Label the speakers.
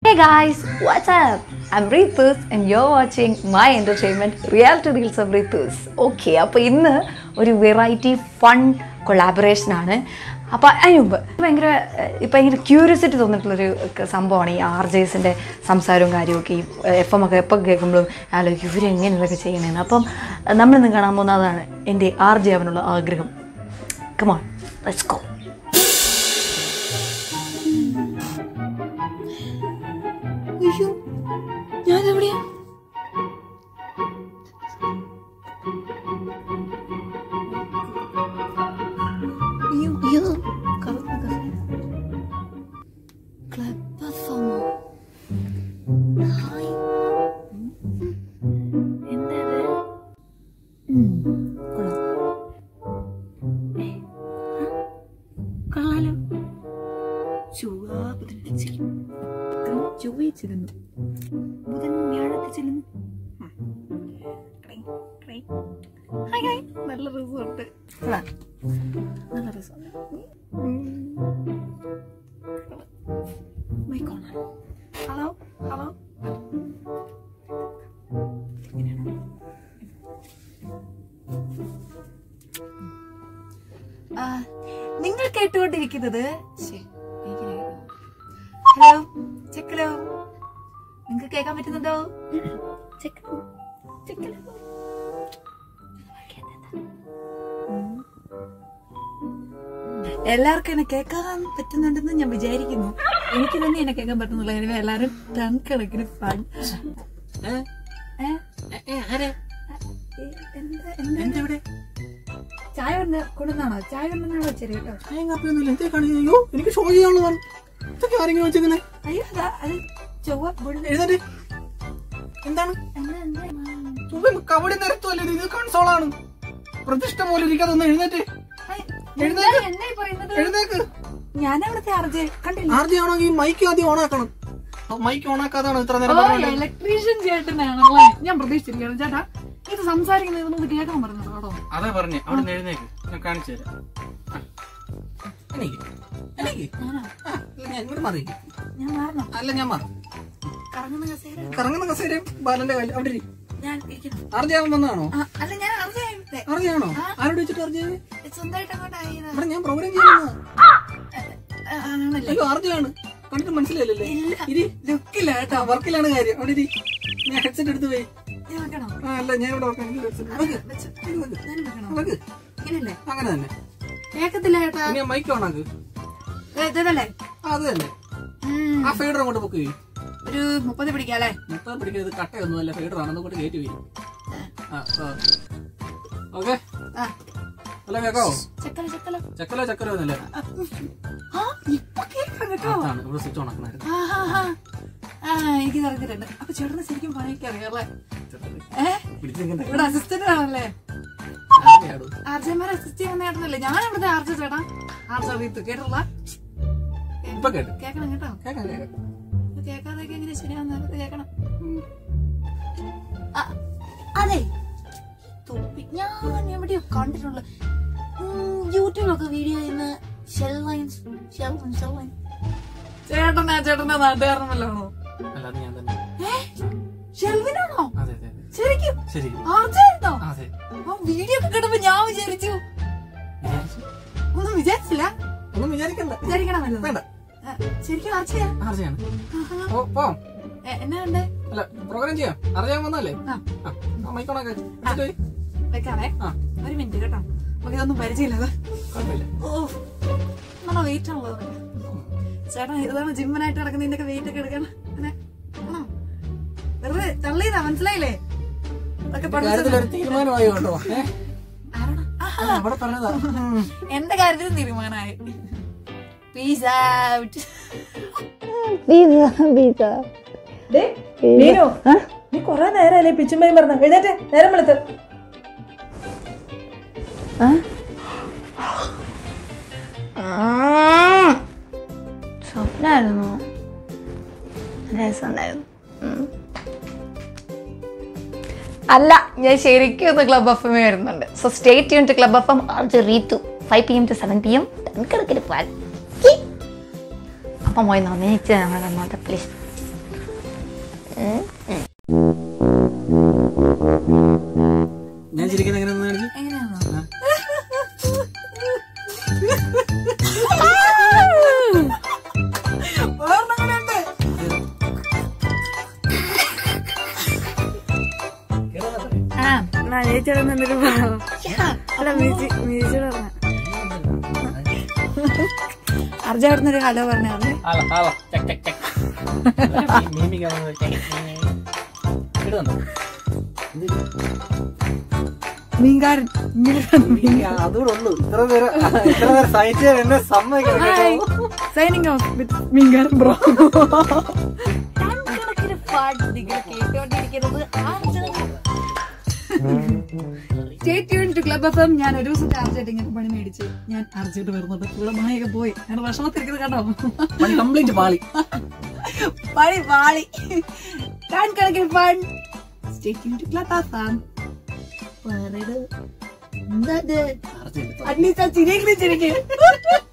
Speaker 1: Hey guys, what's up? I'm Ritus and you're watching my entertainment reality reels of Ritus. Okay അപ്പോൾ ഇന്ന് ഒരു variety fun collaboration ആണ് അപ്പോൾ അതിന് മുമ്പ് ഭയങ്കര ഇപ്പം ഭയങ്കര ക്യൂരിയോസിറ്റി തോന്നിയിട്ടുള്ളൊരു ക- സംഭവമാണ് ഈ ആർ ജെസിൻ്റെ സംസാരവും കാര്യമൊക്കെ ഈ എഫ് എം ഒക്കെ എപ്പോൾ കേൾക്കുമ്പോഴും ആലോചിക്കും ഇവരെങ്ങനെ ഇതൊക്കെ ചെയ്യണേന്ന് അപ്പം നമ്മളിന്ന് കാണാൻ പോകുന്നതാണ് എൻ്റെ ആർ ജെ അവനുള്ള ആഗ്രഹം കമോൺ ലെറ്റ്സ് ഗോ
Speaker 2: അയ്യോ ഞാൻ എവിടെയാ അയ്യോ അയ്യോ കറക്റ്റ് ക്ലബ് പെർഫോമോ ഹായ് എന്താ കൊള്ളാം ഏ, ആ, കൊള്ളാലോ ചൊവ്വ ബുധൻ ചെല്ലും ബുധൻ ചൊവ്വയിൽ ചെല്ലുന്നു ബുധൻ വ്യാഴത്തിൽ ചെല്ലുന്നു ഉം. Cry, cry. ഹായ് ഹായ് നല്ല റിസോർട്ട് നല്ല റിസോർട്ട് ഹലോ ഹലോ നിങ്ങൾ കേട്ടുകൊണ്ടിരിക്കുന്നത് ശ്ശേ, എനിക്ക് കേൾക്കണം. ഹലോ ചെക്കലോ നിങ്ങൾക്ക് കേൾക്കാൻ പറ്റുന്നുണ്ടോ ചെക്കലോ ചെക്കലോ എല്ലാവർക്കും എന്നെ കേൾക്കാൻ പറ്റുന്നുണ്ടെന്ന് ഞാൻ വിചാരിക്കുന്നു എനിക്ക് തന്നെ എന്നെ കേൾക്കാൻ പറ്റുന്നില്ല எனவே എല്ലാരും ടൺ കണക്കിന് ഫൺ ചായ കൊണ്ട് കൊണ്ടുവന്നാണോ ചായ കൊണ്ടുവന്നാണോ വെച്ചത് കേട്ടോ
Speaker 3: അയ്യോ എനിക്ക് ഷോ ചെയ്യാനുള്ളതാണ് ഇതൊക്കെ ആരെങ്കിലും വെച്ചേക്കുന്നേ
Speaker 2: അയ്യോ അതാ അത് ചൊവ്വ ബുധൻ.
Speaker 3: എഴുന്നേറ്റ് എന്താണ്
Speaker 2: എന്താ, എന്താ?
Speaker 3: ചുവ കബഡി നിരത്തുമല്ലേ ഇത്? ഇത് കൺസോളാണ് പ്രതിഷ്ഠ പോലെ ഇരിക്കാതൊന്ന് എഴുന്നേറ്റ്
Speaker 2: ഐ,
Speaker 3: എഴുന്നേക്ക്.
Speaker 2: എന്താ എന്നെ ഈ പറയുന്നത്
Speaker 3: എഴുന്നേക്ക്
Speaker 2: ഞാൻ അവിടുത്തെ അർജ് കണ്ടില്ല
Speaker 3: ആർജി ആണെങ്കിൽ മൈക്ക് ആദ്യം ഓണാക്കണം മൈക്ക് ഓണാക്കാതാണ് ഇത്ര നേരം പറഞ്ഞത്
Speaker 2: ഇലക്ട്രീഷ്യൻ ചേട്ടനാണല്ലേ ഞാൻ പ്രതീക്ഷിച്ചിരിക്കുകയാണ് ചേട്ടാ ഇത് സംസാരിക്കുന്നത് ഇതൊന്നും കേൾക്കാൻ പറഞ്ഞത് കേട്ടോ
Speaker 3: അതാ പറഞ്ഞേ അവിടെ നിന്ന് എഴുന്നേക്ക് ഞാൻ കാണിച്ചു തരാം ആ. എണീക്ക്. എണീക്ക്.
Speaker 2: ഞാനാ
Speaker 3: ആ, ഇല്ല, ഞാൻ ഇങ്ങോട്ട് മാറി
Speaker 2: ഞാൻ മാറണം
Speaker 3: അല്ല ഞാൻ മാറി
Speaker 2: കറങ്ങുന്ന കസേര
Speaker 3: കറങ്ങുന്ന കസേരയും ബാലന്റെ കാര്യം അവിടെ ഇരി.
Speaker 2: ഞാൻ ഇരിക്കണം
Speaker 3: ആർജി ആവാൻ വന്നതാണോ
Speaker 2: ആ, അല്ല ഞാൻ അർജ്
Speaker 3: ആർജി ആണോ ആരോട് വെച്ചിട്ട് ആർജി
Speaker 2: സ്വന്തമായിട്ട് അങ്ങോട്ട് ആയത്
Speaker 3: ഇവിടെ ഞാൻ പ്രോഗ്രാം ചെയ്യുന്നതാ
Speaker 2: ആണല്ലേ
Speaker 3: അയ്യോ ആർജയാണ് കണ്ടിട്ട് മനസ്സിലായില്ലല്ലേ
Speaker 2: ഇല്ല
Speaker 3: ഇരി
Speaker 2: ലുക്കില്ല കേട്ടോ
Speaker 3: ആ വർക്കിലാണ് കാര്യം അവിടെ ഇരി ഞാൻ ഹെഡ്സെറ്റ് എടുത്ത് പോയി
Speaker 2: ഞാൻ വെക്കണോ
Speaker 3: ആ അല്ല ഞാൻ ഇവിടെ വെക്കാം എനിക്ക് headset. വെക്ക്.
Speaker 2: വെച്ച്.
Speaker 3: ഇത് വെക്ക്.
Speaker 2: ഞാൻ വെക്കണോ
Speaker 3: വെക്ക്.
Speaker 2: ഇങ്ങനല്ലേ
Speaker 3: അങ്ങനെ തന്നെ
Speaker 2: കേക്കത്തില്ല ചേട്ടാ
Speaker 3: ഇനി മൈക്ക് ഓണാക്ക്
Speaker 2: ഏ, ഇതല്ലേ
Speaker 3: ആ, അത് തന്നെ
Speaker 2: ഉം,
Speaker 3: ആ ഫീഡർ അങ്ങോട്ട് ബുക്ക് ചെയ്യും
Speaker 2: ഒരു മുപ്പത് പിടിക്കാല്ലേ
Speaker 3: മൊത്തം പിടിക്കുന്നത് കട്ടയൊന്നുമല്ല ഫീഡർ ആണ് അങ്ങോട്ട് കയറ്റി പോയി ഓക്കെ
Speaker 2: ആ
Speaker 3: അല്ല കേക്കാവോ
Speaker 2: ചെക്കല ചെക്കല
Speaker 3: ചക്കലോ ചക്കലോ എന്നല്ലേ
Speaker 2: ആ ഇപ്പൊ കേൾക്കാം കേട്ടോ
Speaker 3: അതാണ് ഇവിടെ സ്വിച്ച് ഓണാക്കണായിരുന്നു
Speaker 2: ആ, ആ, ആ. ആ എനിക്ക് അറിഞ്ഞിട്ടുണ്ട് അപ്പൊ ചേട്ടന് ശരിക്കും പണിയൊക്കെ അറിയാല്ലേ ഏ
Speaker 3: പിടിച്ചിരിക്കണ്ടേ
Speaker 2: ഇവിടെ അസിസ്റ്റന്റ് ആണല്ലേ
Speaker 3: ആരെയാടോ?
Speaker 2: ആർജന്മാരെ അസിസ്റ്റ് ചെയ്യുന്ന ചേട്ടനല്ലേ ഞാൻ ഇവിടുത്തെ ആർജ ചേട്ടാ ആർജ അറിയത്തു കേട്ടില്ല
Speaker 3: ഇപ്പൊ കേട്ടു
Speaker 2: കേക്കണം കേട്ടോ
Speaker 3: കേക്കാം കേക്കാം
Speaker 2: ഇത് കേൾക്കാതൊക്കെ എങ്ങനെ ശരിയാവുന്ന കേക്കണം ആ, അതെ തൊപ്പി ഞാൻ എവിടെയോ കണ്ടിട്ടുള്ള ഉം, യൂട്യൂബിലൊക്കെ വീഡിയോ ചെയ്യുന്ന shell lines shell line shell line ചേട്ടനാ ചേട്ടന്റെ നാട്ടുകാരനല്ലാണോ
Speaker 3: അല്ല അത് ഞാൻ തന്നെ
Speaker 2: ഷെൽവിനാണോ
Speaker 3: അതെ അതെ അതെ
Speaker 2: ശരിക്കും
Speaker 3: ശരി
Speaker 2: ആർജായിരുന്നോ
Speaker 3: ആ, അതെ
Speaker 2: ആ വീഡിയോ ഒക്കെ കിട്ടുമ്പോ ഞാൻ വിചാരിച്ചു
Speaker 3: വിചാരിച്ചു
Speaker 2: ഒന്നും വിചാരിച്ചില്ല
Speaker 3: ഒന്നും വിചാരിക്കണ്ട
Speaker 2: വിചാരിക്കണം നല്ലത്
Speaker 3: വേണ്ട
Speaker 2: ആ, ശരിക്കും ആർച്ചയാ
Speaker 3: ആർജയാണ് ഓ പോവാം
Speaker 2: എന്നാ ഉണ്ട്
Speaker 3: അല്ല പ്രോഗ്രാം ചെയ്യാം അറിയാൻ വന്നല്ലേ
Speaker 2: ആ
Speaker 3: ആ മൈക്ക് ഓണാക്ക് എന്നിട്ട് പോയി.
Speaker 2: വെക്കാവേ
Speaker 3: ആ
Speaker 2: ഒരു മിനിറ്റ് കേട്ടോ നമുക്ക് ഇതൊന്നും പരിചയമില്ലത്
Speaker 3: കുഴപ്പമില്ല
Speaker 2: ഓ നല്ല വെയിറ്റ് ആണല്ലോ ഇതൊക്കെ. ചേട്ടാ ഇതാണ് ജിമ്മനായിട്ട് നടക്കുന്നതിന്റെ ഒക്കെ വെയിറ്റ് ഒക്കെ എടുക്കണം അതെ ആണോ വെറുതെ തള്ളിയതാ മനസ്സിലായില്ലേ ഇതൊക്കെ പഠിച്ചത്
Speaker 3: കാര്യത്തിലൊരു തീരുമാനമായി കേട്ടോ ഏ?
Speaker 2: ആരാണ്? ആഹാ,
Speaker 3: ആ, അവിടെ പറഞ്ഞതാ ഉം.
Speaker 2: എന്റെ കാര്യത്തിൽ തീരുമാനമായി പീസ് ഔട്ട്
Speaker 4: മീനു നീ കൊറേ നേരമല്ലേ പിച്ചുമ്പയും പറഞ്ഞ എഴുന്നേറ്റ് നേരം വെളുത്ത്
Speaker 1: സ്വപ്നമായിരുന്നു രസമുണ്ടായിരുന്നു ഉം. അല്ല ഞാൻ ശരിക്കും ഒന്ന് ക്ലബ് എഫ് എം വരുന്നുണ്ട് സോ സ്റ്റേറ്റ് യൂൺ to club F M R J Ritu five P M two seven P M കണക്കിന് പോയാൽ അപ്പം പോയി നന്ദിച്ച് നമ്മളെ പ്ലീസ്
Speaker 3: ഞാൻ ചിരിക്കുന്നത് എങ്ങനെയാണെന്ന് കാണിച്ച്
Speaker 2: എങ്ങനെയാണോ വേറൊരെണ്ണം കൂടെ ഉണ്ട്.
Speaker 5: ആ എന്നാ ചേച്ചിയുടെ എന്തൊരു അല്ല മിജി മിജിയുടെ പറഞ്ഞ
Speaker 2: അർജ അവിടുന്ന് ഒരു ഹലോ പറഞ്ഞാണ്
Speaker 3: hello hello check check check മീമിക്കാവുന്നത് ഇടുന്നുണ്ടോ
Speaker 2: മീൻകാരൻ
Speaker 3: അതുകൂടെ ഉള്ളൂ ഇത്ര നേരം ഇത്ര നേരം സഹിച്ചാൽ എന്നെ സമ്മതിക്കണം കേട്ടോ.
Speaker 2: സൈനിങ് ഓഫ് വിത്ത് മീൻകാരൻ ബ്രോ കണക്കിന് പാട്ട് നിങ്ങൾ കേട്ടോണ്ടിരിക്കുന്നത് stay tune to club F M ഞാൻ ഒരു ദിവസത്തെ അർജന്റ് ഇങ്ങനെ പണി മേടിച്ച് ഞാൻ അർജന്റ് വരുന്നുണ്ട് ഇവിടെ മണിയൊക്കെ പോയി ഞാൻ വിഷമത്തിരിക്കുന്നത് കണ്ടോ
Speaker 3: പണി കംപ്ലീറ്റ് പാളി
Speaker 2: പണി പാളി കാൺ കണക്കിന് fun stay tune to club F M പറയത് എന്താ
Speaker 3: അർജന്റ്
Speaker 2: അറ്റ്ലീസ്റ്റ് ആ ചിരിയെങ്കിലും ചിരിക്കും